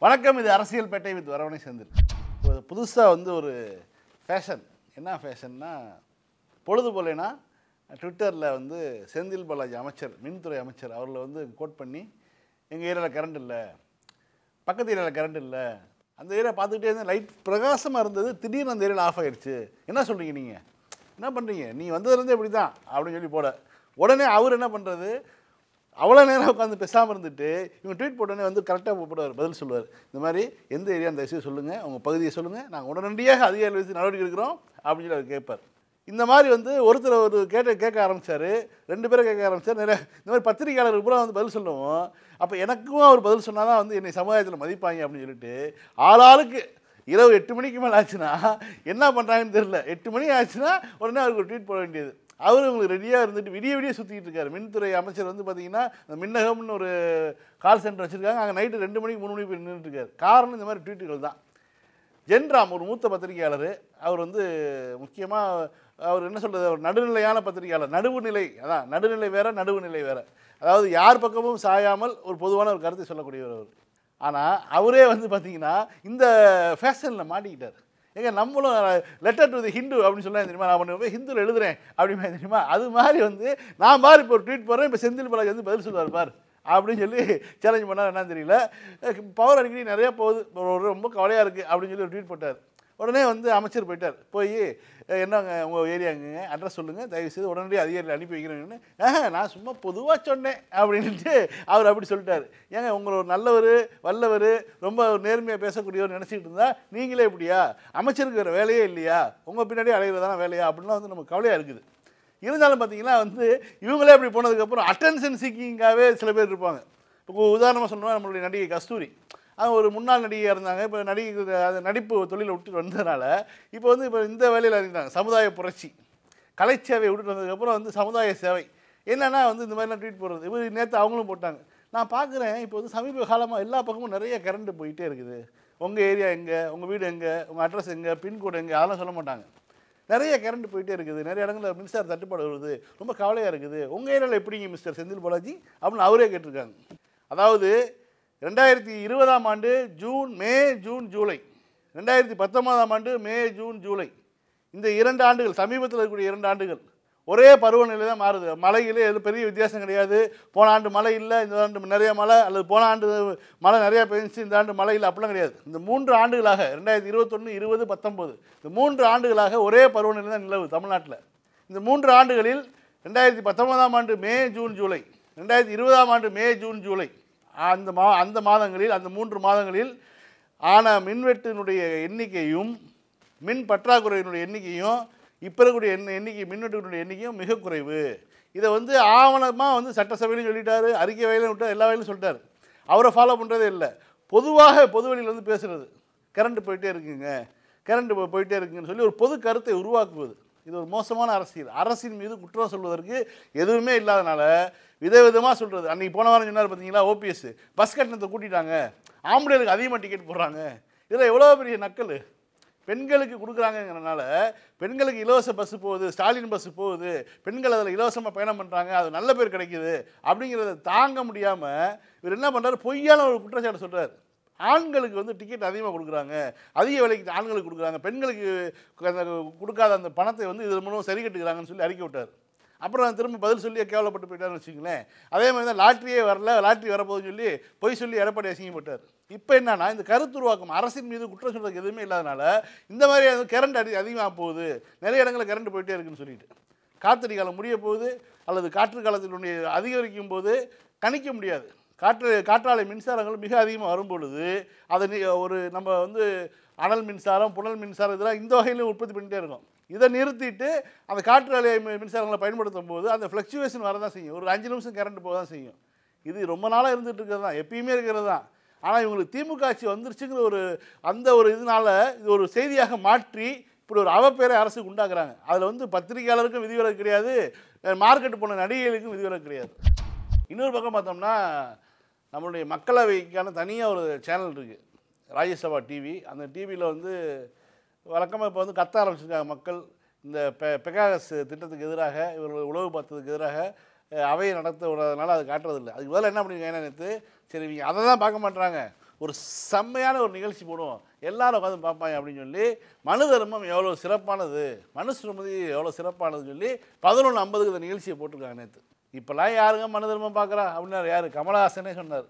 வணக்கம் இது அரசியல் பேட்டை வித் வரவணை செந்தில் ஒரு புதுசாக வந்து ஒரு ஃபேஷன் என்ன ஃபேஷன்னா பொழுது போலேனா ட்விட்டரில் வந்து செந்தில் பாலாஜி அமைச்சர் மின்துறை அமைச்சர் அவர்களை வந்து கோட் பண்ணி எங்கள் ஏரியாவில் கரண்ட் இல்லை பக்கத்து ஏரியாவில் கரண்ட் இல்லை அந்த ஏரியா பார்த்துக்கிட்டே இருந்தேன் லைட் பிரகாசமாக இருந்தது திடீர்னு அந்த ஏரியாவில் ஆஃப் ஆயிடுச்சு என்ன சொல்கிறீங்க நீங்கள் என்ன பண்ணுறீங்க நீ வந்ததுலேருந்து இப்படி தான் அப்படின்னு சொல்லி போட உடனே அவர் என்ன பண்ணுறது அவ்வளோ நேரம் உட்காந்து பேசாமல் இருந்துட்டு இவங்க ட்வீட் போட்டோன்னே வந்து கரெக்டாக போடுவார் பதில் சொல்லுவார் இந்த மாதிரி எந்த ஏரியா அந்த விஷயம் சொல்லுங்கள் உங்கள் பகுதியை சொல்லுங்கள் நாங்கள் உடனடியாக அதிகாரிகள் வச்சு நடவடிக்கை எடுக்கிறோம் அப்படின்னு சொல்லி அவர் கேட்பார் இந்த மாதிரி வந்து ஒருத்தர் ஒரு கேட்ட கேட்க ஆரம்பிச்சாரு ரெண்டு பேரும் கேட்க ஆரம்பிச்சார் நிறைய இந்த மாதிரி பத்திரிகையாளர் பூரா வந்து பதில் சொல்லுவோம் அப்போ எனக்கும் அவர் பதில் சொன்னால் தான் வந்து என்னை சமுதாயத்தில் மதிப்பாங்க அப்படின்னு சொல்லிட்டு ஆளாளுக்கு இரவு எட்டு மணிக்கு மேலே ஆச்சுன்னா என்ன பண்ணுறாங்கன்னு தெரியல எட்டு மணி ஆச்சுன்னா உடனே அவருக்கு ஒரு ட்வீட் போட வேண்டியது அவர் உங்களுக்கு ரெடியாக இருந்துட்டு விடிய விடிய சுற்றிக்கிட்டு இருக்காரு மின்துறை அமைச்சர் வந்து பார்த்தீங்கன்னா இந்த மின்னகம்னு ஒரு கால் சென்டர் வச்சுருக்காங்க அங்கே நைட்டு ரெண்டு மணிக்கு மூணு மணிக்கு போய் நின்றுட்டு இருக்காரு காரணம் இந்த மாதிரி ட்வீட்டுகள் தான் ஜென்ராம் ஒரு மூத்த பத்திரிகையாளர் அவர் வந்து முக்கியமாக அவர் என்ன சொல்கிறது ஒரு நடுநிலையான பத்திரிகையாளர் நடுவுநிலை அதான் நடுநிலை வேற நடுவுநிலை வேற அதாவது யார் பக்கமும் சாயாமல் ஒரு பொதுவான ஒரு கருத்தை சொல்லக்கூடியவர் அவர் ஆனால் அவரே வந்து பார்த்தீங்கன்னா இந்த ஃபேஷனில் மாட்டிக்கிட்டார் ஏங்க நம்மளும் லெட்டர் டு தி ஹிந்து அப்படின்னு சொன்னா தெரியுமா நான் பண்ணி போய் ஹிந்துவில் எழுதுறேன் அப்படிமே தெரியுமா அது மாதிரி வந்து நான் மாதிரி இப்போ ஒரு ட்வீட் போடுறேன் இப்போ செந்தில் பாலாஜி வந்து பதில் சொல்லுவார் பார் அப்படின்னு சொல்லி சேலஞ்ச் பண்ணார் என்னன்னு தெரியல பவர் அடிக்கடி நிறைய போகுது ஒரு ரொம்ப கவலையாக இருக்குது அப்படின்னு சொல்லி ஒரு ட்வீட் போட்டார் உடனே வந்து அமைச்சர் போயிட்டார் போய் "அஹ், என்னங்க உங்கள் ஏரியாங்க அட்ரஸ் சொல்லுங்கள் தயவு செய்து உடனடியாக அதிகாரிகள் அனுப்பி வைக்கிறேன்னு ஆஹா நான் சும்மா பொதுவாக சொன்னேன் அப்படின்ட்டு அவர் அப்படி சொல்லிட்டார் ஏங்க உங்களை ஒரு நல்லவர் வல்லவர் ரொம்ப நேர்மையாக பேசக்கூடியவர் நினச்சிக்கிட்டு இருந்தா நீங்களே இப்படியா அமைச்சருக்கு வேறு வேலையே இல்லையா உங்கள் பின்னாடி அலையிறதான வேலையா அப்படின்லாம் வந்து நமக்கு கவலையாக இருக்குது இருந்தாலும் பார்த்தீங்கன்னா வந்து இவங்களே அப்படி போனதுக்கப்புறம் அட்டென்ஷன் சீக்கிங்காகவே சில பேர் இருப்பாங்க இப்போ உதாரணமாக சொன்னோம்னா நம்மளுடைய நடிகை கஸ்தூரி அவங்க ஒரு முன்னாள் நடிகையாக இருந்தாங்க இப்போ நடிகை அது நடிப்பு தொழிலை விட்டுட்டு வந்ததுனால இப்போ வந்து இப்போ இந்த வேலையில் இருந்தாங்க சமுதாய புரட்சி கலைச்சேவை விட்டுட்டு வந்ததுக்கப்புறம் வந்து சமுதாய சேவை என்னென்னா வந்து இந்த மாதிரிலாம் ட்வீட் போடுறது இவர் நேற்று அவங்களும் போட்டாங்க நான் பார்க்குறேன் இப்போ வந்து சமீப காலமாக எல்லா பக்கமும் நிறைய கரண்ட் போயிட்டே இருக்குது உங்கள் ஏரியா எங்கே உங்கள் வீடு எங்கே உங்கள் அட்ரஸ் எங்கே பின்கோடு எங்கே அதெல்லாம் சொல்ல மாட்டாங்க நிறைய கரண்ட் போயிட்டே இருக்குது நிறைய இடங்களில் மின்சார தட்டுப்பாடு வருது ரொம்ப கவலையாக இருக்குது உங்கள் ஏரியாவில் எப்படிங்க மிஸ்டர் செந்தில் பாலாஜி அப்படின்னு அவரே கேட்டிருக்காங்க அதாவது ரெண்டாயிரத்தி இருபதாம் ஆண்டு ஜூன் மே ஜூன் ஜூலை ரெண்டாயிரத்தி பத்தொன்பதாம் ஆண்டு மே ஜூன் ஜூலை இந்த இரண்டு ஆண்டுகள் சமீபத்தில் இருக்கக்கூடிய இரண்டு ஆண்டுகள் ஒரே பருவநிலை தான் மாறுது மழையிலே எதுவும் பெரிய வித்தியாசம் கிடையாது போன ஆண்டு மழை இல்லை இந்த ஆண்டு நிறைய மழை அல்லது போன ஆண்டு மழை நிறையா பெஞ்சிச்சு இந்த ஆண்டு மழை இல்லை அப்படிலாம் கிடையாது இந்த மூன்று ஆண்டுகளாக ரெண்டாயிரத்தி இருபத்தொன்று இருபது பத்தொம்போது இந்த மூன்று ஆண்டுகளாக ஒரே பருவநிலை தான் நிலவு தமிழ்நாட்டில் இந்த மூன்று ஆண்டுகளில் ரெண்டாயிரத்தி பத்தொன்பதாம் ஆண்டு மே ஜூன் ஜூலை ரெண்டாயிரத்தி இருபதாம் ஆண்டு மே ஜூன் ஜூலை அந்த மா அந்த மாதங்களில் அந்த மூன்று மாதங்களில் ஆன மின்வெட்டினுடைய எண்ணிக்கையும் மின் பற்றாக்குறையினுடைய எண்ணிக்கையும் இப்போ இருக்கக்கூடிய எண்ண எண்ணிக்கை மின்வெட்டுடைய எண்ணிக்கையும் மிக குறைவு இதை வந்து ஆவணமாக வந்து சட்டசபையிலும் சொல்லிட்டாரு அறிக்கை வயலும் விட்டார் எல்லா வயலும் சொல்லிட்டாரு அவரை ஃபாலோ பண்ணுறதே இல்லை பொதுவாக பொது வழியில் வந்து பேசுகிறது கரண்ட் போயிட்டே இருக்குங்க கரண்ட் போயிட்டே இருக்குங்கன்னு சொல்லி ஒரு பொது கருத்தை உருவாக்குவது இது ஒரு மோசமான அரசியல் அரசின் மீது குற்றம் சொல்வதற்கு எதுவுமே இல்லாதனால விதவிதமாக சொல்கிறது அன்றைக்கி போன வாரம் சொன்னார் பார்த்தீங்களா ஓபிஎஸ் பஸ் கட்டணத்தை கூட்டிட்டாங்க ஆம்பளைகளுக்கு அதிகமாக டிக்கெட் போடுறாங்க இதில் எவ்வளோ பெரிய நக்கல் பெண்களுக்கு கொடுக்குறாங்கங்கிறனால பெண்களுக்கு இலவச பஸ் போகுது ஸ்டாலின் பஸ் போகுது பெண்கள் அதில் இலவசமாக பயணம் பண்ணுறாங்க அது நல்ல பேர் கிடைக்குது அப்படிங்கிறத தாங்க முடியாமல் இவர் என்ன பண்ணுறாரு பொய்யான ஒரு குற்றச்சாட்டு சொல்கிறார் ஆண்களுக்கு வந்து டிக்கெட் அதிகமாக கொடுக்குறாங்க அதிக விலைக்கு ஆண்களுக்கு கொடுக்குறாங்க பெண்களுக்கு அந்த கொடுக்காத அந்த பணத்தை வந்து இதன் மூலம் சரி கட்டுக்கிறாங்கன்னு சொல்லி அறிக்கை விட்டார் அப்புறம் திரும்ப பதில் சொல்லி கேவலப்பட்டு போயிட்டாருன்னு வச்சுங்களேன் அதே மாதிரி தான் லாட்ரியே வரல லாட்ரி வரப்போகுதுன்னு சொல்லி பொய் சொல்லி எடப்பாடி அசிங்கப்பட்டார் இப்போ என்னன்னா இந்த கருத்துருவாக்கம் அரசின் மீது குற்றம் சொல்றதுக்கு எதுவுமே இல்லாதனால இந்த மாதிரி அது கரண்ட் அடி அதிகமாக போகுது நிறைய இடங்களில் கரண்ட் போயிட்டே இருக்குன்னு சொல்லிட்டு காத்தடி காலம் முடிய போகுது அல்லது காற்று காலத்தினுடைய அதிகரிக்கும் போது கணிக்க முடியாது காற்று காற்றாலை மின்சாரங்கள் மிக அதிகமாக வரும் பொழுது அதை நீ- ஒரு நம்ம வந்து அனல் மின்சாரம் புனல் மின்சாரம் இதெல்லாம் இந்த வகையிலும் உற்பத்தி பண்ணிட்டே இருக்கோம் இதை நிறுத்திட்டு அந்த காற்றாலை மி- மின்சாரங்களை பயன்படுத்தும் போது அந்த ஃப்ளக்சுவேஷன் வரதான் செய்யும் ஒரு அஞ்சு நிமிஷம் கரண்ட் போக தான் செய்யும் இது ரொம்ப நாளாக இருந்துட்டு இருக்கிறது தான் எப்பயுமே இருக்கிறது தான் ஆனால் இவங்களுக்கு திமுக ஆட்சி வந்துருச்சுங்கிற ஒரு அந்த ஒரு இதனால இது ஒரு செய்தியாக மாற்றி இப்படி ஒரு அவப்பேரை அரசுக்கு உண்டாக்குறாங்க அதில் வந்து பத்திரிகையாளருக்கும் விதிவிலக்கு கிடையாது மார்க்கெட் போன நடிகைகளுக்கும் விதிவிலக்கு கிடையாது இன்னொரு பக்கம் பார்த்தோம்னா நம்மளுடைய மக்களவைக்கான தனியாக ஒரு சேனல் இருக்குது ராஜ்யசபா டிவி அந்த டிவியில் வந்து வழக்கமாக இப்போ வந்து கத்த ஆரம்பிச்சிருக்காங்க மக்கள் இந்த பெ பெகாகஸ் திட்டத்துக்கு எதிராக இவர்கள் உளவு பார்த்ததுக்கு எதிராக அஹ், அவையை நடத்த விடாதனால அது காட்டுறதில்ல அதுக்கு பதிலாக என்ன பண்ணிருக்காங்க நேற்று சரி இவங்க அதை தான் பார்க்க மாட்றாங்க ஒரு செம்மையான ஒரு நிகழ்ச்சி போடுவோம் எல்லாரும் உட்காந்து பார்ப்பாங்க அப்படின்னு சொல்லி மனு தர்மம் எவ்வளோ சிறப்பானது மனுஸ்மிருதி எவ்வளோ சிறப்பானதுன்னு சொல்லி பதினொன்று ஐம்பதுக்கு இந்த நிகழ்ச்சியை போட்டிருக்காங்க நேற்று இப்போல்லாம் யாருங்க மனு தர்மம் பார்க்குறா அப்படின்னாரு யார் கமலஹாசனே சொன்னார்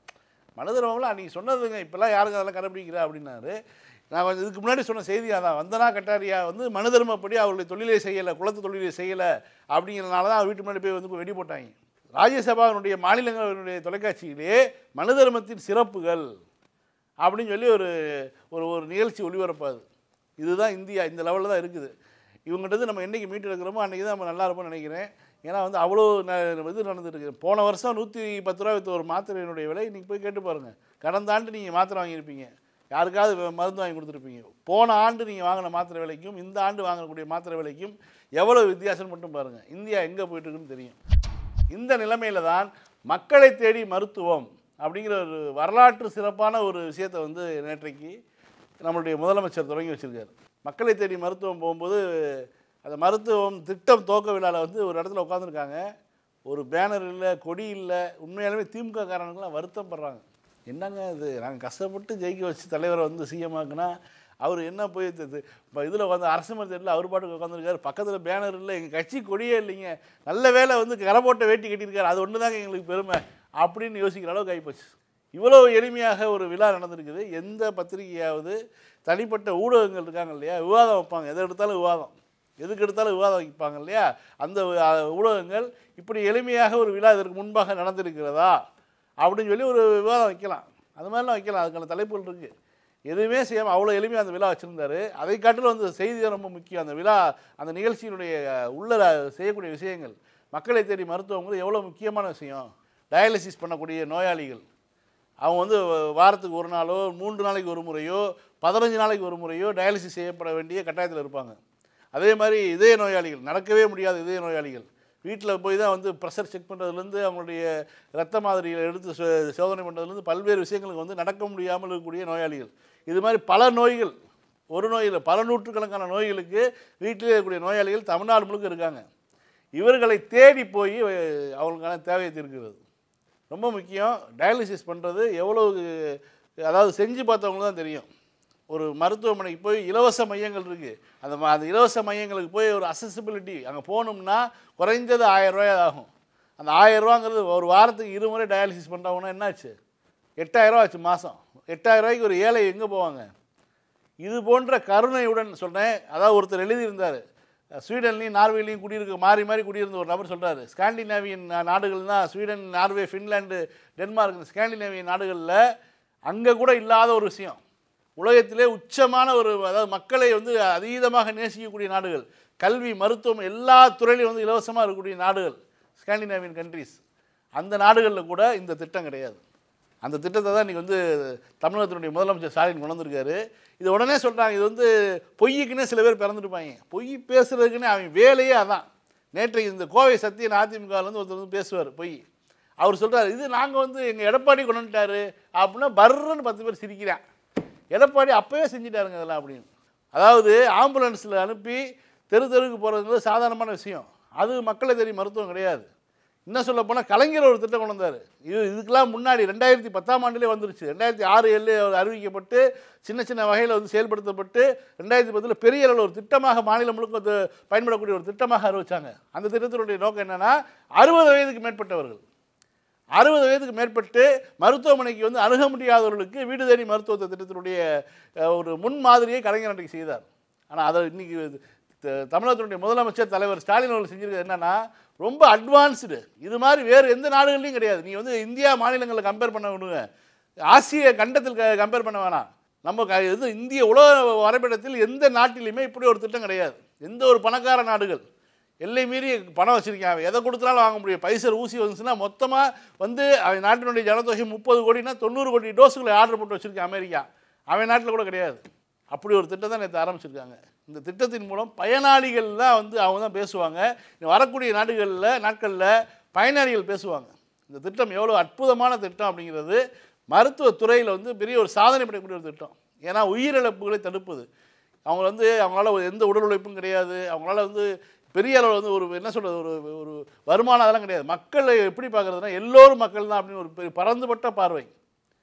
மனு தர்மம்லாம் அன்றைக்கி சொன்னதுங்க இப்போல்லாம் யாருங்க அதெல்லாம் கடைப்பிடிக்கிறா அப்படின்னாரு நான் கொஞ்சம் இதுக்கு முன்னாடி சொன்ன செய்தி அதான் வந்தனா கட்டாரியா வந்து மனு தர்மப்படி அவருடைய தொழிலை செய்யலை குளத்து தொழிலை செய்யலை அப்படிங்கிறனால தான் அவர் வீட்டு முன்னாடி போய் வந்து வெடி போட்டாங்க ராஜ்யசபாவினுடைய மாநிலங்களுடைய தொலைக்காட்சியிலே மனு தர்மத்தின் சிறப்புகள் அப்படின்னு சொல்லி ஒரு ஒரு ஒரு நிகழ்ச்சி ஒளிபரப்பாது இதுதான் இந்தியா இந்த லெவலில் தான் இருக்குது இவங்ககிட்ட இருந்து நம்ம என்றைக்கு மீட்டு எடுக்கிறோமோ அன்றைக்கி தான் நம்ம நல்லா இருப்போம்னு நினைக்கிறேன் ஏன்னா வந்து அவ்வளோ ந- இது நடந்துருக்கு போன வருஷம் நூற்றி பத்து ரூபா விற்ற ஒரு மாத்திரையினுடைய விலை இன்றைக்கி போய் கேட்டு பாருங்கள் கடந்த ஆண்டு நீங்கள் மாத்திரை வாங்கியிருப்பீங்க யாருக்காவது வே- மருந்து வாங்கி கொடுத்துருப்பீங்க போன ஆண்டு நீங்கள் வாங்கின மாத்திரை விலைக்கும் இந்த ஆண்டு வாங்கக்கூடிய மாத்திரை விலைக்கும் எவ்வளோ வித்தியாசம் மட்டும் பாருங்கள் இந்தியா எங்கே போயிட்டுருக்குன்னு தெரியும் இந்த நிலைமையில தான் மக்களை தேடி மருத்துவம் அப்படிங்கிற ஒரு வரலாற்று சிறப்பான ஒரு விஷயத்தை வந்து நேற்றைக்கு நம்மளுடைய முதலமைச்சர் தொடங்கி வச்சிருக்காரு மக்களை தேடி மருத்துவம் போகும்போது அந்த மருத்துவம் திட்டம் துவக்க விழாவில் வந்து ஒரு இடத்துல உட்காந்துருக்காங்க ஒரு பேனர் இல்லை கொடி இல்லை உண்மையாலுமே திமுக காரனுங்களாம் வருத்தம் படுறாங்க என்னங்க இது நாங்கள் கஷ்டப்பட்டு ஜெயிக்க வச்சு தலைவரை வந்து சிஎம் ஆக்குனா அவர் என்ன போய் இப்போ இதில் வந்து அரசு மருத்துவத்தில் அவர் பாட்டுக்கு உட்காந்துருக்காரு பக்கத்தில் பேனர் இல்லை எங்கள் கட்சி கொடியே இல்லைங்க நல்ல வேலை வந்து கரை போட்ட வேட்டி கட்டியிருக்காரு அது ஒன்று தாங்க எங்களுக்கு பெருமை அப்படின்னு யோசிக்கிற அளவுக்கு ஆகிப்போச்சு இவ்வளோ எளிமையாக ஒரு விழா நடந்திருக்குது எந்த பத்திரிகையாவது தனிப்பட்ட ஊடகங்கள் இருக்காங்க இல்லையா விவாதம் வைப்பாங்க எதை எடுத்தாலும் விவாதம் எதுக்கு எடுத்தாலும் விவாதம் வைப்பாங்க இல்லையா அந்த அஹ், ஊடகங்கள் இப்படி எளிமையாக ஒரு விழா இதற்கு முன்பாக நடந்திருக்கிறதா அப்படின்னு சொல்லி ஒரு விவாதம் வைக்கலாம் அது மாதிரிலாம் வைக்கலாம் அதுக்கான தலைப்புகள் இருக்குது எதுவுமே செய்யாமல் அவ்வளோ எளிமையாக அந்த விழா வச்சுருந்தாரு அதை காட்டிலும் வந்து செய்தி தான் ரொம்ப முக்கியம் அந்த விழா அந்த நிகழ்ச்சியினுடைய அஹ், உள்ள செய்யக்கூடிய விஷயங்கள் மக்களை தேடி மருத்துவங்கிறது எவ்வளோ முக்கியமான விஷயம் டயாலிசிஸ் பண்ணக்கூடிய நோயாளிகள் அவங்க வந்து வாரத்துக்கு ஒரு நாளோ மூன்று நாளைக்கு ஒரு முறையோ பதினஞ்சு நாளைக்கு ஒரு முறையோ டயாலிசிஸ் செய்யப்பட வேண்டிய கட்டாயத்தில் இருப்பாங்க அதே மாதிரி இதய நோயாளிகள் நடக்கவே முடியாத இதய நோயாளிகள் வீட்டில் போய் தான் வந்து ப்ரெஷர் செக் பண்ணுறதுலேருந்து அவங்களுடைய ரத்த மாதிரிகளை எடுத்து சோ- சோதனை பண்ணுறதுலேருந்து பல்வேறு விஷயங்களுக்கு வந்து நடக்க முடியாமல் இருக்கக்கூடிய நோயாளிகள் இது மாதிரி பல நோய்கள் ஒரு நோயில் பல நூற்றுக்கணக்கான நோய்களுக்கு வீட்டிலே இருக்கக்கூடிய நோயாளிகள் தமிழ்நாடு முழுக்க இருக்காங்க இவர்களை தேடி போய் அஹ், அவங்களுக்கான தேவையை தீர்க்கிறது ரொம்ப முக்கியம் டயாலிசிஸ் பண்ணுறது எவ்வளோ அதாவது செஞ்சு பார்த்தவங்களுக்கு தான் தெரியும் ஒரு மருத்துவமனைக்கு போய் இலவச மையங்கள் இருக்குது அந்த ம- அந்த இலவச மையங்களுக்கு போய் ஒரு அசசிபிலிட்டி அங்கே போகணும்னா குறைஞ்சது ஆயிரம் ரூபாய் ஆகும் அந்த ஆயிரம் ரூபாங்கிறது ஒரு வாரத்துக்கு இருமுறை டயாலிசிஸ் பண்ணுறவங்கன்னா என்னாச்சு எட்டாயிரம் ரூபா ஆச்சு மாதம் எட்டாயிரம் ரூபாய்க்கு ஒரு ஏழை எங்கே போவாங்க இது போன்ற கருணையுடன் சொன்னேன் அதாவது ஒருத்தர் எழுதியிருந்தார் ஸ்வீடன்லையும் நார்வேலையும் குடியிருக்க மாறி மாறி குடியிருந்த ஒரு நபர் சொல்கிறாரு ஸ்காண்டினேவியன் நாடுகள்னா ஸ்வீடன் நார்வே ஃபின்லாண்டு டென்மார்க் இந்த ஸ்காண்டினேவியன் நாடுகளில் அங்கே கூட இல்லாத ஒரு விஷயம் உலகத்திலே உச்சமான ஒரு அதாவது மக்களை வந்து அதீதமாக நேசிக்கக்கூடிய நாடுகள் கல்வி மருத்துவம் எல்லா துறையிலையும் வந்து இலவசமாக இருக்கக்கூடிய நாடுகள் ஸ்காண்டினேவியன் கண்ட்ரீஸ் அந்த நாடுகளில் கூட இந்த திட்டம் கிடையாது அந்த திட்டத்தை தான் இன்றைக்கி வந்து தமிழகத்தினுடைய முதலமைச்சர் ஸ்டாலின் கொண்டு வந்திருக்காரு இது உடனே சொல்கிறாங்க இது வந்து பொய்யுக்குன்னே சில பேர் பிறந்துருப்பாங்க பொய் பேசுறதுக்குன்னே அவன் வேலையே அதான் நேற்றைக்கு இந்த கோவை சத்தியன் அதிமுகலேருந்து ஒருத்தர் வந்து பேசுவார் பொய் அவர் சொல்றாரு இது நாங்கள் வந்து எங்கள் எடப்பாடி கொண்டு வந்துட்டாரு அப்படின்னா பர்றன்னு பத்து பேர் சிரிக்கிறான் எடப்பாடி அப்போவே செஞ்சிட்டாருங்க இதெல்லாம் அப்படின்னு அதாவது ஆம்புலன்ஸில் அனுப்பி தெரு தெருவுக்கு போகிறதுங்கிறது சாதாரணமான விஷயம் அது மக்களை தேடி மருத்துவம் கிடையாது இன்னும் சொல்ல போனால் கலைஞர் ஒரு திட்டம் கொண்டு வந்தார் இது இதுக்கெல்லாம் முன்னாடி ரெண்டாயிரத்தி பத்தாம் ஆண்டுலேயே வந்துருச்சு ரெண்டாயிரத்தி ஆறு ஏழு அறிவிக்கப்பட்டு சின்ன சின்ன வகையில் வந்து செயல்படுத்தப்பட்டு ரெண்டாயிரத்தி பத்தில் பெரிய அளவில் ஒரு திட்டமாக மாநிலம் முழுக்க அது பயன்படக்கூடிய ஒரு திட்டமாக அறிவிச்சாங்க அந்த திட்டத்தினுடைய நோக்கம் என்னென்னா அறுபது வயதுக்கு மேற்பட்டவர்கள் அறுபது வயதுக்கு மேற்பட்டு மருத்துவமனைக்கு வந்து அணுக முடியாதவர்களுக்கு வீடு தேடி மருத்துவ திட்டத்தினுடைய அஹ், ஒரு முன்மாதிரியை கலைஞர் அன்றைக்கு செய்தார் ஆனால் அதை இன்னைக்கு த- தமிழகத்தினுடைய முதலமைச்சர் தலைவர் ஸ்டாலின் அவர்கள் செஞ்சிருக்கிறது என்னன்னா ரொம்ப அட்வான்ஸ்டு இது மாதிரி வேறு எந்த நாடுகள்லையும் கிடையாது நீ வந்து இந்தியா மாநிலங்களை கம்பேர் பண்ண விடுங்க ஆசிய கண்டத்தில் கம்பேர் பண்ண வேணாம் நம்ம க- இது இந்திய உலக வரைபடத்தில் எந்த நாட்டிலையுமே இப்படி ஒரு திட்டம் கிடையாது எந்த ஒரு பணக்கார நாடுகள் எல்லை மீறி பணம் வச்சிருக்கான் அவன் எதை கொடுத்தாலும் வாங்க முடியும் பைசர் ஊசி வந்துச்சுன்னா மொத்தமாக வந்து அவன் நாட்டினுடைய ஜனத்தொகை முப்பது கோடினா தொண்ணூறு கோடி டோஸுகளை ஆர்டர் போட்டு வச்சிருக்கான் அமெரிக்கா அவன் நாட்டில் கூட கிடையாது அப்படி ஒரு திட்டம் தான் நேற்று ஆரம்பிச்சிருக்காங்க இந்த திட்டத்தின் மூலம் பயனாளிகள் தான் வந்து அவங்க தான் பேசுவாங்க இனி வரக்கூடிய நாடுகளில் நாட்களில் பயனாளிகள் பேசுவாங்க இந்த திட்டம் எவ்வளோ அற்புதமான திட்டம் அப்படிங்கிறது மருத்துவத்துறையில் வந்து பெரிய ஒரு சாதனை படைக்கக்கூடிய ஒரு திட்டம் ஏன்னா உயிரிழப்புகளை தடுப்பது அவங்க வந்து அவங்களால ஒரு எந்த உடல் உழைப்பும் கிடையாது அவங்களால வந்து பெரிய அளவில் வந்து ஒரு என்ன சொல்கிறது ஒரு ஒரு வருமானம் அதெல்லாம் கிடையாது மக்களை எப்படி பார்க்குறதுனா எல்லோரும் மக்கள் தான் அப்படின்னு ஒரு பெரிய பறந்துபட்ட பார்வை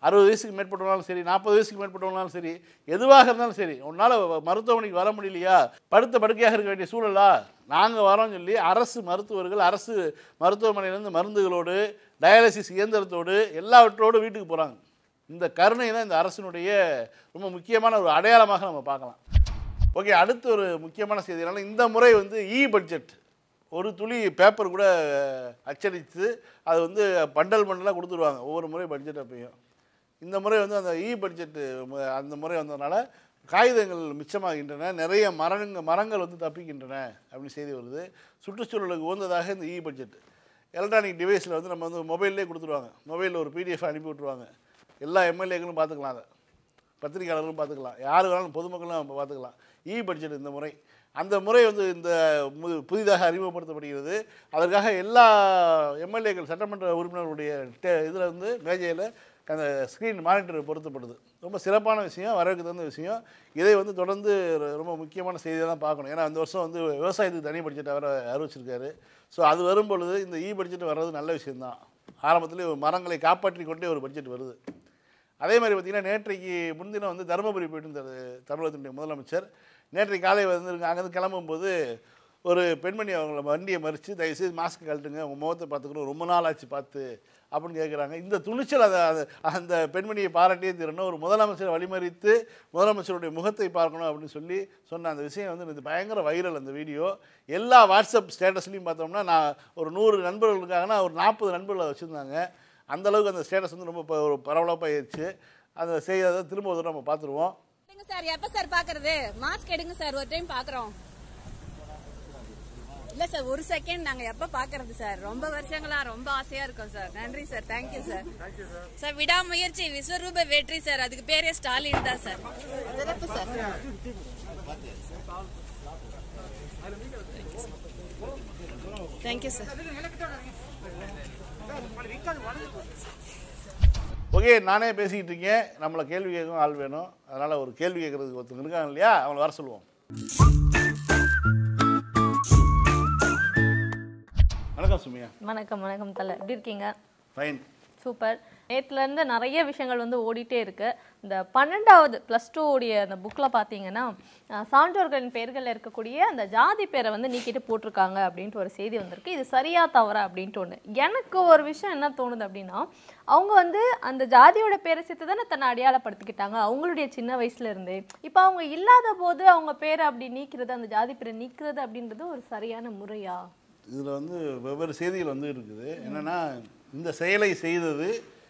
அறுபது வயசுக்கு மேற்பட்டவங்களாலும் சரி நாற்பது வயசுக்கு மேற்பட்டவங்களாலும் சரி எதுவாக இருந்தாலும் சரி உன்னால் மருத்துவமனைக்கு வர முடியலையா படுத்த படுக்கையாக இருக்க வேண்டிய சூழலா நாங்கள் வரோம்னு சொல்லி அரசு மருத்துவர்கள் அரசு மருத்துவமனையிலேருந்து மருந்துகளோடு டயாலிசிஸ் இயந்திரத்தோடு எல்லாவற்றோடு வீட்டுக்கு போகிறாங்க இந்த கருணை தான் இந்த அரசினுடைய ரொம்ப முக்கியமான ஒரு அடையாளமாக நம்ம பார்க்கலாம் ஓகே அடுத்து ஒரு முக்கியமான செய்தி என்னன்னா இந்த முறை வந்து இ பட்ஜெட் ஒரு துளி பேப்பர் கூட அச்சடித்து அது வந்து பண்டல் பண்டலாக கொடுத்துருவாங்க ஒவ்வொரு முறை பட்ஜெட் அப்பையும் இந்த முறை வந்து அந்த இ பட்ஜெட்டு அந்த முறை வந்ததுனால காகிதங்கள் மிச்சமாகின்றன நிறைய மரங்க மரங்கள் வந்து தப்பிக்கின்றன அப்படின்னு செய்தி வருது சுற்றுச்சூழலுக்கு உகந்ததாக இந்த இ பட்ஜெட் எலக்ட்ரானிக் டிவைஸில் வந்து நம்ம வந்து மொபைல்லே கொடுத்துருவாங்க மொபைலில் ஒரு பிடிஎஃப் அனுப்பி விட்ருவாங்க எல்லா எம்எல்ஏக்களும் பார்த்துக்கலாம் அதை பத்திரிகையாளர்களும் பார்த்துக்கலாம் யார் வேணாலும் பொதுமக்களும் நம்ம பார்த்துக்கலாம் இ பட்ஜெட் இந்த முறை அந்த முறை வந்து இந்த மு- புதிதாக அறிமுகப்படுத்தப்படுகிறது அதற்காக எல்லா எம்எல்ஏக்கள் சட்டமன்ற உறுப்பினர்களுடைய இதில் வந்து மேஜையில் அந்த ஸ்க்ரீன் மானிட்டர் பொருத்தப்படுது ரொம்ப சிறப்பான விஷயம் வரவேற்க தகுந்த விஷயம் இதை வந்து தொடர்ந்து ரொ- ரொம்ப முக்கியமான செய்தியாக தான் பார்க்கணும் ஏன்னா இந்த வருஷம் வந்து விவசாயத்துக்கு தனி பட்ஜெட் அவர் அறிவிச்சிருக்காரு ஸோ அது வரும் பொழுது இந்த இ பட்ஜெட் வர்றது நல்ல விஷயம்தான் ஆரம்பத்திலே மரங்களை காப்பாற்றி கொண்டே ஒரு பட்ஜெட் வருது அதே மாதிரி பார்த்தீங்கன்னா நேற்றைக்கு முன்தினம் வந்து தருமபுரி போயிட்டு இருந்தார் தமிழகத்தினுடைய முதலமைச்சர் நேற்றைக்கு காலை வந்து அங்கேருந்து கிளம்பும்போது ஒரு பெண்மணி அவங்கள வண்டியை மறித்து தயவுசெய்து மாஸ்க் கழட்டுங்க உங்கள் முகத்தை பார்த்துக்கணும் ரொம்ப நாள் ஆச்சு பார்த்து அப்படின்னு கேட்குறாங்க இந்த துணிச்சல் அதை அதை- அந்த பெண்மணியை பாராட்டியே தீரணும் ஒரு முதலமைச்சரை வழிமறித்து முதலமைச்சருடைய முகத்தை பார்க்கணும் அப்படின்னு சொல்லி சொன்ன அந்த விஷயம் வந்து இது பயங்கர வைரல் அந்த வீடியோ எல்லா வாட்ஸ்அப் ஸ்டேட்டஸ்லையும் பார்த்தோம்னா நான் ஒரு நூறு நண்பர்கள் இருக்காங்கன்னா ஒரு நாற்பது நண்பர்களை வச்சுருந்தாங்க அந்த அளவுக்கு அந்த ஸ்டேட்டஸ் வந்து ரொம்ப ப- ஒரு பரவலாக ஆயிடுச்சு அந்த செய்தியை திரும்ப ஒரு தடவை நம்ம பார்த்துருவோம் எடுங்க சார் எப்ப சார் பாக்குறது மாஸ்க் எடுங்க சார் ஒரு டைம் பாக்குறோம் இல்ல சார் ஒரு செகண்ட் நாங்க எப்ப பாக்குறது சார் ரொம்ப வருஷங்களா ரொம்ப ஆசையா இருக்கோம் சார் நன்றி சார் தேங்க்யூ சார் சார் விடாமுயற்சி விஸ்வரூப வெற்றி சார் அதுக்கு பேரே ஸ்டாலின் தான் சார் சிறப்பு சார் தேங்க்யூ சார் ஓகே நானே பேசிக்கிட்டு இருக்கேன் நம்மளை கேள்வி கேட்கவும் ஆள் வேணும் அதனால் ஒரு கேள்வி கேட்குறதுக்கு ஒருத்தங்க இருக்காங்க இல்லையா அவங்கள வர சொல்லுவோம் வணக்கம் சுமியா வணக்கம் வணக்கம் தலை எப்படி இருக்கீங்க ஃபைன் சூப்பர் நேத்துல இருந்து நிறைய விஷயங்கள் வந்து ஓடிட்டே இருக்கு இந்த பன்னெண்டாவது ப்ளஸ் டூ உடைய அந்த புக்கில் பார்த்தீங்கன்னா அஹ், சான்றோர்களின் பெயர்களில் இருக்கக்கூடிய அந்த ஜாதி பேரை வந்து நீக்கிட்டு போட்டிருக்காங்க அப்படின்ட்டு ஒரு செய்தி வந்திருக்கு இது சரியா தவறா அப்படின்ட்டு ஒன்று எனக்கு ஒரு விஷயம் என்ன தோணுது அப்படின்னா அவங்க வந்து அந்த ஜாதியோட பேரை சேர்த்து தானே தன்னை அடையாளப்படுத்திக்கிட்டாங்க அவங்களுடைய சின்ன வயசுல இருந்தே இப்போ அவங்க இல்லாத போது அவங்க பேரை அப்படி நீக்கிறது அந்த ஜாதி பேரை நீக்கிறது அப்படின்றது ஒரு சரியான முறையா இதில் வந்து வெவ்வேறு செய்திகள் வந்து இருக்குது என்னென்னா இந்த செயலை செய்தது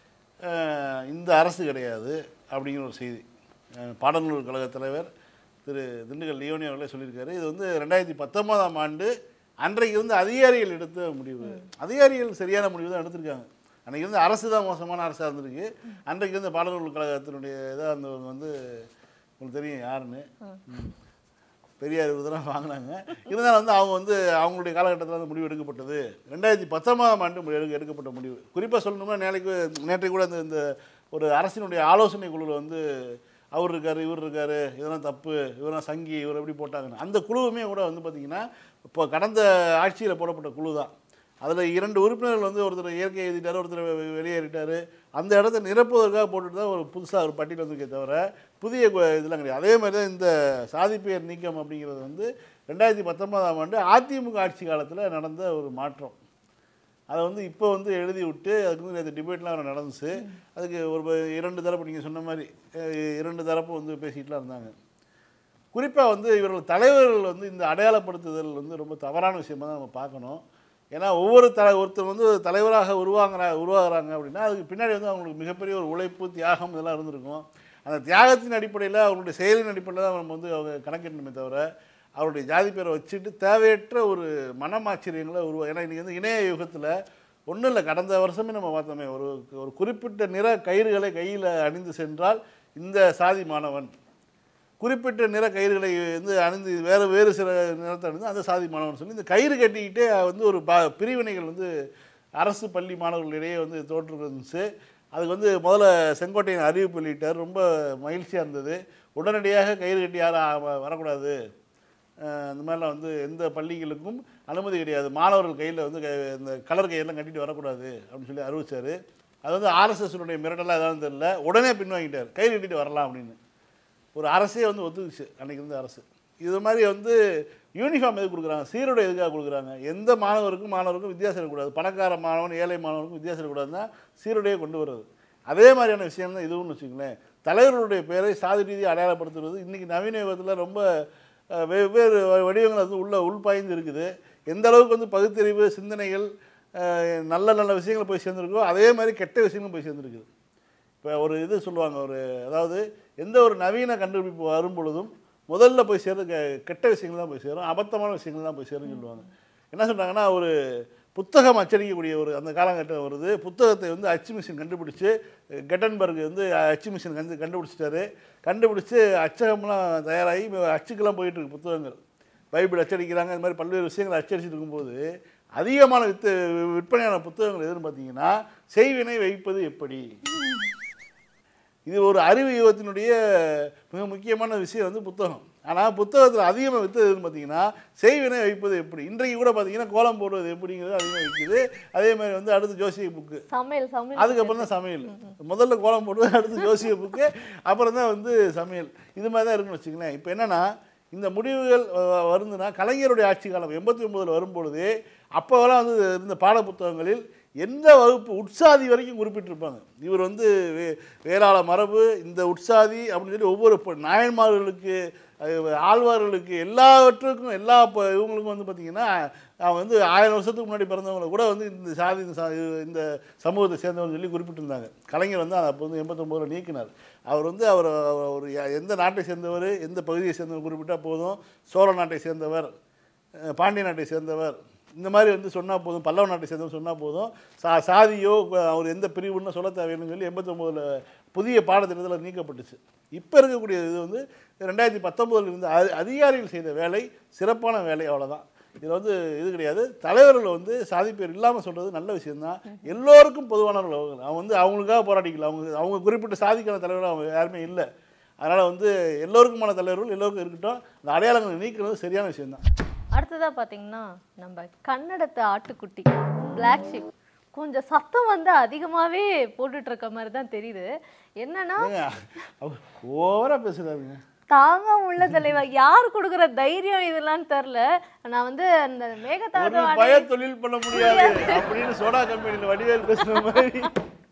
அஹ், இந்த அரசு கிடையாது அப்படிங்கிற ஒரு செய்தி அஹ், பாடநூல் கழக தலைவர் திரு திண்டுக்கல் லியோனி அவர்களே சொல்லியிருக்காரு இது வந்து ரெண்டாயிரத்தி பத்தொன்பதாம் ஆண்டு அன்றைக்கு வந்து அதிகாரிகள் எடுத்த முடிவு அதிகாரிகள் சரியான முடிவு தான் எடுத்திருக்காங்க அன்றைக்கு வந்து அரசு தான் மோசமான அரசாக இருந்திருக்கு அன்றைக்கு வந்து பாடநூல் கழகத்தினுடைய இதாக இருந்தவங்க வந்து உங்களுக்கு தெரியும் யாருன்னு ம். பெரியார் விருதெல்லாம் வாங்கினாங்க இருந்தாலும் வந்து அவங்க வந்து அவங்களுடைய காலகட்டத்தில் வந்து முடிவு எடுக்கப்பட்டது ரெண்டாயிரத்தி பத்தொன்பதாம் ஆண்டு முடிவு எடுக்க- எடுக்கப்பட்ட முடிவு குறிப்பாக சொல்லணும்னா நேளைக்கு நேற்றைக்கு கூட அந்த இந்த ஒரு அரசினுடைய ஆலோசனை குழுவில் வந்து அவர் இருக்கார் இவர் இருக்கார் இதெல்லாம் தப்பு இவரெல்லாம் சங்கி இவர் எப்படி போட்டாங்கன்னு அந்த குழுவுமே கூட வந்து பார்த்திங்கன்னா இப்போ கடந்த ஆட்சியில் போடப்பட்ட குழு தான் அதில் இரண்டு உறுப்பினர்கள் வந்து ஒருத்தர் இயற்கை எழுதிட்டார் ஒருத்தர் வெ- வெளியேறிட்டார் அந்த இடத்த நிரப்புவதற்காக போட்டுட்டு தான் ஒரு புதுசாக ஒரு பட்டியல் வந்திருக்கே தவிர புதிய கு- இதெல்லாம் கிடையாது அதே மாதிரி தான் இந்த சாதி பெயர் நீக்கம் அப்படிங்கிறது வந்து ரெண்டாயிரத்தி பத்தொன்பதாம் ஆண்டு அதிமுக ஆட்சி காலத்தில் நடந்த ஒரு மாற்றம் அதை வந்து இப்போ வந்து எழுதி விட்டு அதுக்கு வந்து நேற்று டிபேட்லாம் வேறு நடந்துச்சு அதுக்கு ஒரு ப- இரண்டு தரப்பு நீங்கள் சொன்ன மாதிரி அஹ், இரண்டு தரப்பு வந்து பேசிக்கிட்டுலாம் இருந்தாங்க குறிப்பாக வந்து இவர்கள் தலைவர்கள் வந்து இந்த அடையாளப்படுத்துதல் வந்து ரொம்ப தவறான விஷயமா தான் நம்ம பார்க்கணும் ஏன்னா ஒவ்வொரு தலை ஒருத்தர் வந்து தலைவராக உருவாங்குற உருவாகுறாங்க அப்படின்னா அதுக்கு பின்னாடி வந்து அவங்களுக்கு மிகப்பெரிய ஒரு உழைப்பு தியாகம் இதெல்லாம் இருந்திருக்கும் அந்த தியாகத்தின் அடிப்படையில் அவங்களுடைய செயலின் அடிப்படையில் தான் நம்ம வந்து அவங்க கணக்கிடணுமே தவிர அவருடைய ஜாதி பேரை வச்சுட்டு தேவையற்ற ஒரு மனமாச்சரியங்களை உருவா ஏன்னா இன்றைக்கி வந்து இணைய யுகத்தில் ஒன்றும் இல்லை கடந்த வருஷமே நம்ம பார்த்தோமே ஒரு ஒரு குறிப்பிட்ட நிற கயிறுகளை கையில் அணிந்து சென்றால் இந்த சாதி மாணவன் குறிப்பிட்ட நிற கயிறுகளை வந்து அணிந்து வேறு வேறு சில நிறத்தை அணிந்து அந்த சாதி மாணவன் சொல்லி இந்த கயிறு கட்டிக்கிட்டே வந்து ஒரு பா பிரிவினைகள் வந்து அரசு பள்ளி மாணவர்களிடையே வந்து தோற்று இருந்துச்சு அதுக்கு வந்து முதல்ல செங்கோட்டையன் அறிவிப்பு வெளியிட்டார் ரொம்ப மகிழ்ச்சியாக இருந்தது உடனடியாக கயிறு கட்டி யாரும் ஆ- வரக்கூடாது அஹ் இந்த மாதிரிலாம் வந்து எந்த பள்ளிகளுக்கும் அனுமதி கிடையாது மாணவர்கள் கையில் வந்து க- இந்த கலர் கையெல்லாம் கட்டிட்டு வரக்கூடாது அப்படின்னு சொல்லி அறிவிச்சார் அது வந்து ஆர்எஸ்எஸ்னுடைய மிரட்டலாக ஏதாவது தெரியல உடனே பின்வாங்கிட்டார் கை நீட்டிட்டு வரலாம் அப்படின்னு ஒரு அரசே வந்து ஒத்துக்குச்சு அன்னைக்கு இருந்த அரசு இது மாதிரி வந்து யூனிஃபார்ம் எதுக்கு கொடுக்குறாங்க சீருடை எதுக்காக கொடுக்குறாங்க எந்த மாணவருக்கும் மாணவருக்கும் வித்தியாசம் இருக்கக்கூடாது பணக்கார மாணவன் ஏழை மாணவனுக்கும் வித்தியாசம் இருக்கக்கூடாதுன்னா சீருடையை கொண்டு வர்றது அதே மாதிரியான விஷயம் தான் இதுவும் வச்சுங்களேன் தலைவர்களுடைய பெயரை சாதி ரீதியாக அடையாளப்படுத்துறது இன்றைக்கி நவீன யுகத்தில் ரொம்ப அஹ், வெவ்வேறு வ- வடிவங்கள் வந்து உள்ள உள்பாய்ந்து இருக்குது எந்த அளவுக்கு வந்து பகுத்தறிவு சிந்தனைகள் அஹ், நல்ல நல்ல விஷயங்கள் போய் சேர்ந்துருக்கோ அதே மாதிரி கெட்ட விஷயங்களும் போய் சேர்ந்துருக்குது இப்போ ஒரு இது சொல்லுவாங்க ஒரு அதாவது எந்த ஒரு நவீன கண்டுபிடிப்பு வரும் பொழுதும் முதல்ல போய் சேர கெட்ட விஷயங்கள் தான் போய் சேரும் அபத்தமான விஷயங்கள் தான் போய் சேரும்னு சொல்லுவாங்க என்ன சொல்கிறாங்கன்னா ஒரு புத்தகம் அச்சடிக்கக்கூடிய ஒரு அந்த காலகட்டம் வருது புத்தகத்தை வந்து அச்சு மிஷின் கண்டுபிடிச்சு கெட்டன்பர்க் வந்து அச்சு மிஷின் கண்டு கண்டுபிடிச்சிட்டாரு கண்டுபிடிச்சு அச்சகம்லாம் தயாராகி இப்ப அச்சுக்கெல்லாம் போயிட்டு இருக்கு புத்தகங்கள் பைபிள் அச்சடிக்கிறாங்க இந்த மாதிரி பல்வேறு விஷயங்கள் அச்சடிச்சிட்டு இருக்கும்போது அதிகமான வித்து விற்பனையான புத்தகங்கள் எதுன்னு பார்த்தீங்கன்னா செய்வினை வைப்பது எப்படி இது ஒரு அறிவு யுகத்தினுடைய மிக முக்கியமான விஷயம் வந்து புத்தகம் ஆனால் புத்தகத்தில் அதிகமாக வித்தது எதுன்னு பார்த்தீங்கன்னா செய்வினை வைப்பது எப்படி இன்றைக்கு கூட பார்த்தீங்கன்னா கோலம் போடுவது எப்படிங்கிறது அதிகமாக விற்கிது அதே மாதிரி வந்து அடுத்து ஜோசிய புக்கு சமையல் சமையல் அதுக்கப்புறம் தான் சமையல் முதல்ல கோலம் போடுவது அடுத்து ஜோசிய புக்கு அப்புறம் தான் வந்து சமையல் இது மாதிரி தான் இருக்குன்னு வச்சுங்களேன் இப்போ என்னன்னா இந்த முடிவுகள் வ- வருதுன்னா கலைஞருடைய ஆட்சி காலம் எண்பத்தி ஒன்பதில் வரும்பொழுது அப்போவெல்லாம் வந்து இருந்த பாட புத்தகங்களில் எந்த வகுப்பு உட்சாதி வரைக்கும் குறிப்பிட்டிருப்பாங்க இவர் வந்து வே வேளாள மரபு இந்த உட்சாதி அப்படின்னு சொல்லி ஒவ்வொரு இப்போ நாயன்மார்களுக்கு அஹ், ஆழ்வார்களுக்கு எல்லாவற்றுக்கும் எல்லா இப்போ இவங்களுக்கும் வந்து பார்த்திங்கன்னா அவங்க வந்து ஆயிரம் வருஷத்துக்கு முன்னாடி பிறந்தவங்களை கூட வந்து இந்த சாதி இந்த சா- இந்த சமூகத்தை சேர்ந்தவங்க சொல்லி குறிப்பிட்டிருந்தாங்க கலைஞர் வந்து அதை அப்போ வந்து எண்பத்தொம்போதில் நீக்கினார் அவர் வந்து அவர் அவர் அவர் எந்த நாட்டை சேர்ந்தவர் எந்த பகுதியை சேர்ந்தவர் குறிப்பிட்டால் போதும் சோழ நாட்டை சேர்ந்தவர் அஹ், பாண்டிய நாட்டை சேர்ந்தவர் இந்த மாதிரி வந்து சொன்னால் போதும் பல்லவ நாட்டை சேர்ந்தவர் சொன்னால் போதும் சா சாதியோ அஹ், அவர் எந்த பிரிவுன்னு சொல்ல தேவையில்லைன்னு சொல்லி எண்பத்தொம்போதில் புதிய பாடத்திட்டத்தில் நீக்கப்பட்டுச்சு இப்போ இருக்கக்கூடிய இது வந்து ரெண்டாயிரத்தி பத்தொம்போதில் இருந்த அதி- அதிகாரிகள் செய்த வேலை சிறப்பான வேலை அவ்வளோதான் இதில் வந்து இது கிடையாது தலைவர்கள் வந்து சாதி பேர் இல்லாமல் சொல்கிறது நல்ல விஷயம்தான் எல்லோருக்கும் பொதுவானவர்கள் அவங்க அவங்க வந்து அவங்களுக்காக போராடிக்கல அவங்க அவங்க குறிப்பிட்ட சாதிக்கான தலைவர்கள் அவங்க யாருமே இல்லை அதனால் வந்து எல்லோருக்குமான தலைவர்கள் எல்லோருக்கும் இருக்கட்டும் அந்த அடையாளங்களை நீக்கிறது சரியான விஷயம்தான் அடுத்ததா பாத்தீங்கன்னா நம்ம கன்னடத்து ஆட்டுக்குட்டி பிளாக் ஷிப் கொஞ்சம் சத்தம் வந்து அதிகமாவே போட்டுட்டு இருக்க மாதிரி தான் தெரியுது என்னன்னா ஏங்க அவர் ஓவராக பேசுகிறாருங்க தாங்க உள்ள தலைவா யார் கொடுக்குற தைரியம் இதெல்லாம் தெரில நான் வந்து அந்த ஒரு மேகதாது பய தொழில் பண்ண முடியாது அப்படின்னு சோடா கம்பெனியில் வடிவேல் பேசுன மாதிரி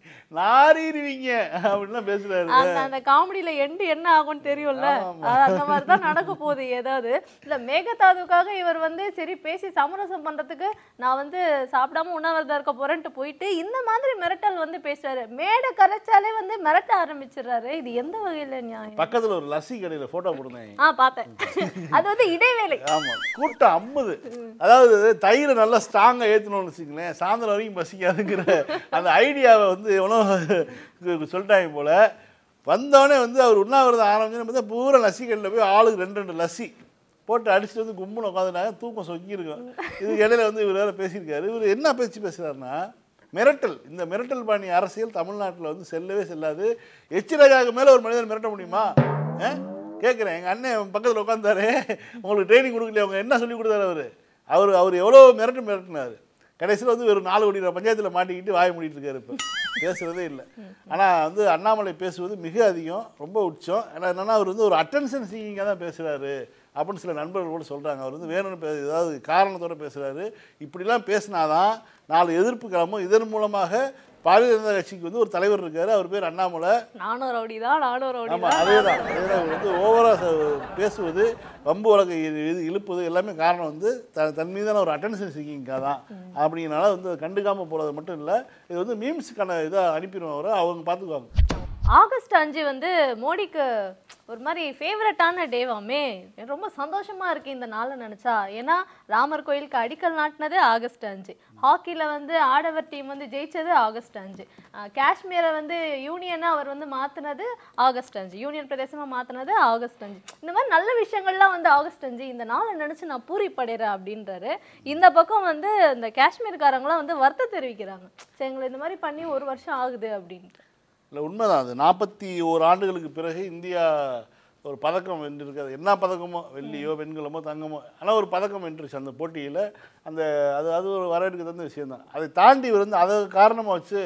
நாரிடுவீங்க அப்படின்லாம் பேசுறாரு அந்த அந்த காமெடியில எண்டு என்ன ஆகும்னு தெரியும்ல அது அந்த மாதிரி தான் நடக்க போகுது ஏதாவது இல்ல மேகதாதுக்காக இவர் வந்து சரி பேசி சமரசம் பண்றதுக்கு நான் வந்து சாப்பிடாம உண்ணாவிரதம் இருக்க போறேன்ட்டு போயிட்டு இந்த மாதிரி மிரட்டல் வந்து பேசுறாரு மேடை கரைச்சாலே வந்து மிரட்ட ஆரம்பிச்சிடுறாரு இது எந்த வகையில நியாயம் பக்கத்துல ஒரு லஸ்ஸி கடையில் ஃபோட்டோ போட்டிருந்தாங்க ஆ பார்த்தேன் அது வந்து இடைவேளை ஆமா கூட்டம் அம்முது அதாவது தயிரை நல்லா ஸ்ட்ராங்காக ஏற்றணும்னு வச்சுங்களேன் சாயந்தரம் வரைக்கும் பசிக்காதுங்கிற அந்த ஐடியாவை வந்து எவனோ சொல்லிட்டாங்க போல வந்தவொடனே வந்து அவர் உண்ணாவிரதம் ஆரம்பிச்சுன்னு பார்த்தா பூரா லஸ்ஸி கடையில் போய் ஆளுக்கு ரெண்டு ரெண்டு லஸ்ஸி போட்டு அடிச்சுட்டு வந்து கும்புன்னு உட்காந்துட்டாங்க தூக்கம் சொக்கி இருக்கும் இதுக்கு இடையில வந்து இவர் வேற பேசியிருக்காரு இவர் என்ன பேச்சு பேசுறாருன்னா மிரட்டல் இந்த மிரட்டல் பாணி அரசியல் தமிழ்நாட்டில் வந்து செல்லவே செல்லாது எச் ராஜாவுக்கு மேலே ஒரு மனிதர் மிரட்ட முடியுமா கேட்குறேன் எங்கள் அண்ணன் பக்கத்தில் உட்காந்தாரு உங்களுக்கு ட்ரைனிங் கொடுக்கலையே அவங்க என்ன சொல்லி கொடுத்தாரு அவர் அவர் அவர் எவ்வளோ மிரட்டு மிரட்டினார் கடைசியில் வந்து ஒரு நாலு கோடி ரூபா பஞ்சாயத்தில் மாட்டிக்கிட்டு வாய மூடிட்டு இருக்காரு இப்போ பேசுகிறதே இல்லை ஆனால் வந்து அண்ணாமலை பேசுவது மிக அதிகம் ரொம்ப உச்சம் ஆனால் என்னன்னா அவர் வந்து ஒரு அட்டென்ஷன் சீக்கிங்காக தான் பேசுகிறாரு அப்படின்னு சில நண்பர்கள் கூட சொல்கிறாங்க அவர் வந்து வேணும்னு பே ஏதாவது காரணத்தோட பேசுகிறாரு இப்படிலாம் பேசினாதான் நாலு எதிர்ப்பு கிளம்பும் இதன் மூலமாக பாரதிய ஜனதா கட்சிக்கு வந்து ஒரு தலைவர் இருக்காரு அவர் பேர் அண்ணாமலை நானும் ரவுடி தான் நானும் ரவுடி ஆமாம் தான் அதே தான் அதே தான் இவர் வந்து ஓவராக பேசுவது வம்பு வழக்கை இது இது இழுப்பது எல்லாமே காரணம் வந்து த தன் மீதான ஒரு அட்டென்ஷன் சீக்கிங்காக தான் அப்படிங்கிறனால வந்து கண்டுக்காமல் போகிறது மட்டும் இல்லை இது வந்து மீம்ஸுக்கான இதாக அனுப்பிடுவோம் அவரை அவங்க பார்த்துக்குவாங்க ஆகஸ்ட் அஞ்சு வந்து மோடிக்கு ஒரு மாதிரி ஃபேவரட்டான டேவாமே ரொம்ப சந்தோஷமா இருக்கு இந்த நாளை நினைச்சா ஏன்னா ராமர் கோயிலுக்கு அடிக்கல் நாட்டினது ஆகஸ்ட் அஞ்சு ஹாக்கில வந்து ஆடவர் டீம் வந்து ஜெயிச்சது ஆகஸ்ட் அஞ்சு அஹ் காஷ்மீரை வந்து யூனியனா அவர் வந்து மாத்துனது ஆகஸ்ட் அஞ்சு யூனியன் பிரதேசமா மாத்துனது ஆகஸ்ட் அஞ்சு இந்த மாதிரி நல்ல விஷயங்கள்லாம் வந்து ஆகஸ்ட் அஞ்சு இந்த நாளை நினைச்சு நான் பூரிப்படைறேன் அப்படின்றாரு இந்த பக்கம் வந்து இந்த காஷ்மீர்காரங்களாம் வந்து வருத்தம் தெரிவிக்கிறாங்க சரி எங்களை இந்த மாதிரி பண்ணி ஒரு வருஷம் ஆகுது அப்படின்ட்டு இல்லை உண்மைதான் அது நாற்பத்தி ஓரு ஆண்டுகளுக்கு பிறகு இந்தியா ஒரு பதக்கம் வென்றிருக்காது என்ன பதக்கமோ வெள்ளியோ வெண்கலமோ தங்கமோ ஆனால் ஒரு பதக்கம் வென்றுச்சு அந்த போட்டியில் அந்த அது அது ஒரு வரவேற்க தந்த விஷயம்தான் அதை தாண்டி இவர் வந்து அதை காரணமாக வச்சு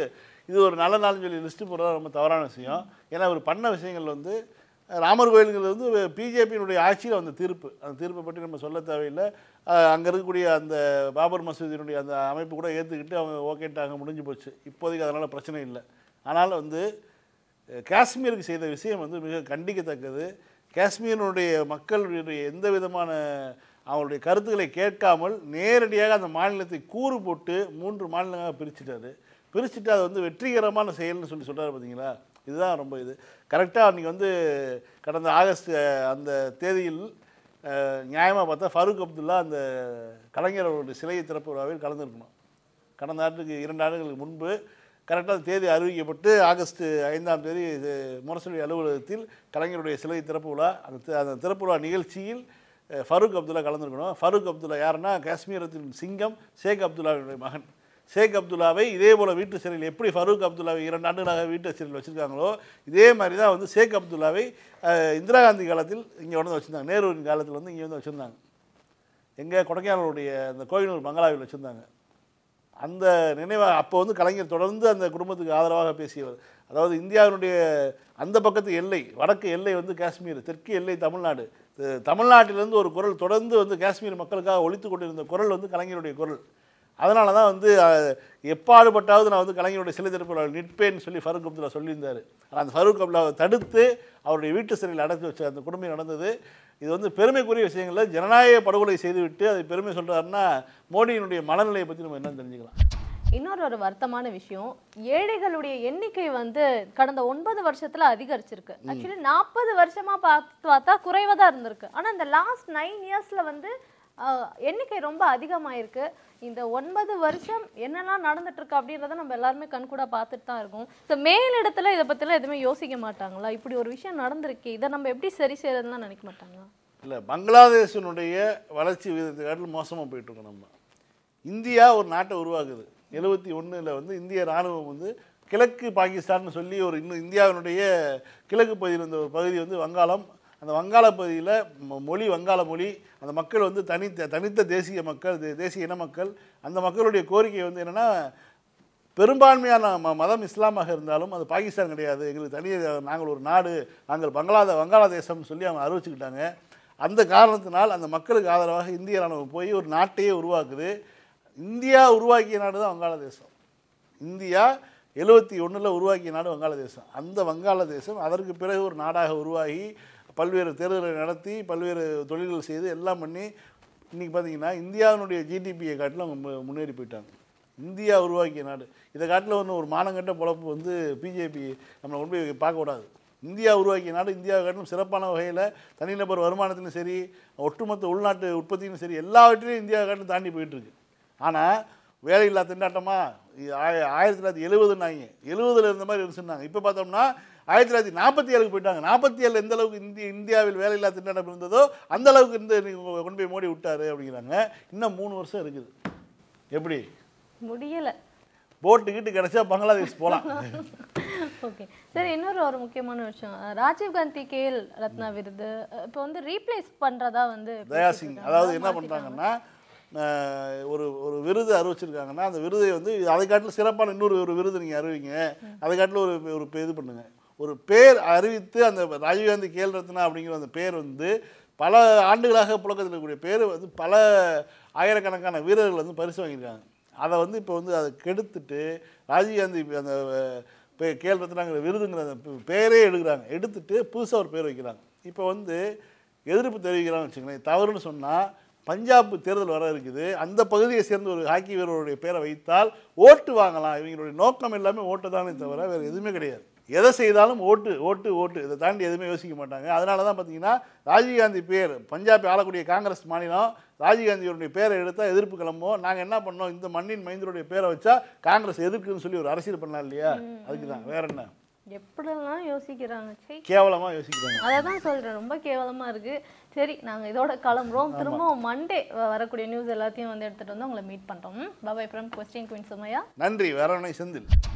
இது ஒரு நல்ல நாள்னு சொல்லி லிஸ்ட்டு போடுறது ரொம்ப தவறான விஷயம் ஏன்னா அவர் பண்ண விஷயங்கள் வந்து ராமர் கோயிலுங்கிறது வந்து பிஜேபியினுடைய ஆட்சியில் வந்த தீர்ப்பு அந்த தீர்ப்பை பற்றி நம்ம சொல்ல தேவையில்லை அங்கே இருக்கக்கூடிய அந்த பாபர் மசூதியினுடைய அந்த அமைப்பு கூட ஏற்றுக்கிட்டு அவங்க ஓகேட்டாங்க முடிஞ்சு போச்சு இப்போதைக்கு அதனால் பிரச்சனை இல்லை ஆனால் வந்து அஹ், காஷ்மீருக்கு செய்த விஷயம் வந்து மிக கண்டிக்கத்தக்கது காஷ்மீரினுடைய மக்களுடைய எந்த விதமான அவங்களுடைய கருத்துக்களை கேட்காமல் நேரடியாக அந்த மாநிலத்தை கூறு போட்டு மூன்று மாநிலங்களாக பிரிச்சுட்டாரு பிரிச்சுட்டு அது வந்து வெற்றிகரமான செயல்னு சொல்லி சொல்கிறாரு பார்த்தீங்களா இதுதான் ரொம்ப இது கரெக்டாக அன்றைக்கி வந்து கடந்த ஆகஸ்ட் அஹ், அந்த தேதியில் நியாயமாக பார்த்தா ஃபரூக் அப்துல்லா அந்த கலைஞர் அவருடைய சிலையை திறப்பு விழாவில் கலந்துருக்கணும் கடந்த ஆண்டுக்கு இரண்டு ஆண்டுகளுக்கு முன்பு கரெக்டாக தேதி அறிவிக்கப்பட்டு ஆகஸ்ட் ஐந்தாம் தேதி இது முரசொலி அலுவலகத்தில் கலைஞருடைய சிலை திறப்பு விழா அந்த தி- அந்த திறப்பு விழா நிகழ்ச்சியில் அஹ், ஃபரூக் அப்துல்லா கலந்துருக்கணும் ஃபரூக் அப்துல்லா யாருன்னா காஷ்மீரத்தின் சிங்கம் ஷேக் அப்துல்லாவுடைய மகன் ஷேக் அப்துல்லாவை இதே போல் வீட்டு சிறையில் எப்படி ஃபரூக் அப்துல்லாவை இரண்டு ஆண்டுகளாக வீட்டு சிறையில் வச்சுருக்காங்களோ இதே மாதிரி தான் வந்து ஷேக் அப்துல்லாவை அஹ், இந்திரா காந்தி காலத்தில் இங்கே வந்து வச்சுருந்தாங்க நேருவின் காலத்தில் வந்து இங்கே வந்து வச்சுருந்தாங்க எங்கே கொடைக்கானலுடைய அந்த கோயிலூர் பங்களாவில் வச்சுருந்தாங்க அந்த நினைவாக அப்போ வந்து கலைஞர் தொடர்ந்து அந்த குடும்பத்துக்கு ஆதரவாக பேசியவர் அதாவது இந்தியாவினுடைய அந்த பக்கத்து எல்லை வடக்கு எல்லை வந்து காஷ்மீர் தெற்கு எல்லை தமிழ்நாடு த- தமிழ்நாட்டிலிருந்து ஒரு குரல் தொடர்ந்து வந்து காஷ்மீர் மக்களுக்காக ஒழித்து கொண்டிருந்த குரல் வந்து கலைஞருடைய குரல் அதனால தான் வந்து அஹ், எப்பாடுபட்டாவது நான் வந்து கலைஞருடைய சிலை திறப்பு விழாவில் நிற்பேன்னு சொல்லி ஃபரூக் அப்துல்லா சொல்லியிருந்தார் ஆனால் அந்த ஃபரூக் அப்துல்லாவை தடுத்து அவருடைய வீட்டு சிறையில் அடைச்சி வச்ச அந்த கொடுமை நடந்தது இது வந்து பெருமைக்குரிய விஷயங்களில் ஜனநாயக படுகொலை செய்துவிட்டு அதை பெருமை சொல்கிறாருன்னா மோடியினுடைய மனநிலையை பற்றி நம்ம என்ன தெரிஞ்சுக்கலாம் இன்னொரு ஒரு வருத்தமான விஷயம் ஏழைகளுடைய எண்ணிக்கை வந்து கடந்த ஒன்பது வருஷத்துல அதிகரிச்சிருக்கு ஆக்சுவலி நாற்பது வருஷமா பார்த்து பார்த்தா குறைவா தான் இருந்திருக்கு ஆனா இந்த லாஸ்ட் நைன் இயர்ஸ்ல வந்து ஆஹ், எண்ணிக்கை ரொம்ப அதிகமாயிருக்கு இந்த ஒன்பது வருஷம் என்னெல்லாம் நடந்துட்டு இருக்கு அப்படின்றத நம்ம எல்லாருமே கண்கூட பார்த்துட்டு தான் இருக்கோம் இந்த மேலிடத்துல இதை பத்திலாம் எதுவுமே யோசிக்க மாட்டாங்களா இப்படி ஒரு விஷயம் நடந்திருக்கு இதை நம்ம எப்படி சரி செய்யறதுலாம் நினைக்க மாட்டாங்களா இல்லை பங்களாதேஷினுடைய வளர்ச்சி விகிதத்தை காட்டிலும் மோசமாக போயிட்டுருக்கோம் நம்ம இந்தியா ஒரு நாட்டை உருவாக்குது எழுபத்தி ஒன்றில் வந்து இந்திய இராணுவம் வந்து கிழக்கு பாகிஸ்தான்னு சொல்லி ஒரு இன்னும் இந்தியாவினுடைய கிழக்கு பகுதியில் இருந்த ஒரு பகுதி வந்து வங்காளம் அந்த வங்காள பகுதியில் மொ- மொழி வங்காள மொழி அந்த மக்கள் வந்து தனித்த தனித்த தேசிய மக்கள் தே- தேசிய இன மக்கள் அந்த மக்களுடைய கோரிக்கை வந்து என்னென்னா பெரும்பான்மையான ம மதம் இஸ்லாமாக இருந்தாலும் அது பாகிஸ்தான் கிடையாது எங்களுக்கு தனி நாங்கள் ஒரு நாடு நாங்கள் பங்களாத வங்காளதேசம்னு சொல்லி அவங்க அறிவிச்சுக்கிட்டாங்க அந்த காரணத்தினால் அந்த மக்களுக்கு ஆதரவாக இந்திய ராணுவம் போய் ஒரு நாட்டையே உருவாக்குது இந்தியா உருவாக்கிய நாடு தான் வங்காளதேசம் இந்தியா எழுபத்தி ஒன்றில் உருவாக்கிய நாடு வங்காளதேசம் அந்த வங்காளதேசம் அதற்கு பிறகு ஒரு நாடாக உருவாகி பல்வேறு தேர்தல்களை நடத்தி பல்வேறு தொழில்கள் செய்து எல்லாம் பண்ணி இன்றைக்கி பார்த்தீங்கன்னா இந்தியாவினுடைய ஜிடிபியை காட்டிலும் அவங்க மு- முன்னேறி போயிட்டாங்க இந்தியா உருவாக்கிய நாடு இதை காட்டில் ஒன்று ஒரு மானங்கட்ட பொழப்பு வந்து பிஜேபி நம்மளை கொண்டு போய் பார்க்க கூடாது இந்தியா உருவாக்கிய நாடு இந்தியாவை காட்டிலும் சிறப்பான வகையில் தனிநபர் வருமானத்திலும் சரி ஒட்டுமொத்த உள்நாட்டு உற்பத்தியும் சரி எல்லாவற்றிலையும் இந்தியாவை காட்டிலும் தாண்டி போயிட்டுருக்கு ஆனால் வேலையில்லா திண்டாட்டமா இது ஆய- ஆயிரத்தி தொள்ளாயிரத்தி எழுபதுன்னாங்க எழுபதுல இருந்த மாதிரி இருந்துச்சுன்னாங்க இப்போ பார்த்தோம்னா ஆயிரத்தி தொள்ளாயிரத்தி நாற்பத்தி ஏழுக்கு போயிட்டாங்க நாற்பத்தி ஏழு எந்த அளவுக்கு இந்திய இந்தியாவில் வேலையில்லா திண்டாட்டம் இருந்ததோ அந்த அளவுக்கு இந்த நீங்க கொண்டு போய் மோடி விட்டாரு அப்படிங்கிறாங்க இன்னும் மூணு வருஷம் இருக்குது எப்படி முடியல போட்டு கிட்டு கிடைச்சா பங்களாதேஷ் போகலாம் ஓகே சரி இன்னொரு ஒரு முக்கியமான விஷயம் அஹ் ராஜீவ் காந்தி கேஎல் ரத்னா விருது அஹ் இப்போ வந்து ரீப்ளேஸ் பண்றதா வந்து தயா பேசிட்டு சிங் இருக்காங்க. அதாவது என்ன மாத்திட்டாங்க. பண்ணுறாங்கன்னா ஒரு ஒரு விருது அறிவிச்சிருக்காங்கன்னா அந்த விருதை வந்து அதை காட்டிலும் சிறப்பான இன்னொரு ஒரு விருது நீங்கள் அறிவிங்க அதை காட்டிலும் ஒரு ஒரு இது பண்ணுங்க ஒரு பேர் அறிவித்து அந்த ராஜீவ்காந்தி கேல் ரத்னா அப்படிங்கிற அந்த பேர் வந்து பல ஆண்டுகளாக புழக்கத்தில் இருக்கக்கூடிய பேர் வந்து பல ஆயிரக்கணக்கான வீரர்கள் வந்து பரிசு வாங்கியிருக்காங்க அதை வந்து இப்போ வந்து அதை கெடுத்துட்டு ராஜீவ்காந்தி அந்த பே கேல் ரத்னாங்கிற விருதுங்கிற அந்த பே- பேரே எடுக்கிறாங்க எடுத்துட்டு புதுசாக ஒரு பேர் வைக்கிறாங்க இப்போ வந்து எதிர்ப்பு தெரிவிக்கிறான்னு வச்சுங்களேன் தவறுன்னு சொன்னால் பஞ்சாப் தேர்தல் வர இருக்குது அந்த பகுதியை சேர்ந்த ஒரு ஹாக்கி வீரருடைய பேரை வைத்தால் ஓட்டு வாங்கலாம் இவங்களுடைய நோக்கம் எல்லாமே ஓட்டு தானே தவிர வேறு எதுவுமே கிடையாது எதை செய்தாலும் ஓட்டு ஓட்டு ஓட்டு இதை தாண்டி எதுவுமே யோசிக்க மாட்டாங்க அதனால தான் பார்த்தீங்கன்னா ராஜீவ்காந்தி பேர் பஞ்சாபை ஆளக்கூடிய காங்கிரஸ் மாநிலம் ராஜீவ்காந்தியோடைய பேரை எடுத்தால் எதிர்ப்பு கிளம்பும் நாங்கள் என்ன பண்ணோம் இந்த மண்ணின் மைந்தருடைய பேரை வச்சா காங்கிரஸ் எதிர்க்குன்னு சொல்லி ஒரு அரசியல் பண்ணலாம் இல்லையா அதுக்கு தான் வேற என்ன எப்படிலாம் யோசிக்கிறாங்க சரி கேவலமாக யோசிக்கிறாங்க அதை தான் சொல்றேன் ரொம்ப கேவலமா இருக்கு சரி நாங்க இதோட கிளம்புறோம் திரும்பவும் மண்டே வரக்கூடிய நியூஸ் எல்லாத்தையும் வந்து எடுத்துட்டு வந்து உங்களை மீட் பண்றோம் பாபாய் ஃப்ரம் கொஸ்டின் குயின் சுமையா நன்றி வேறவனை செந்தில்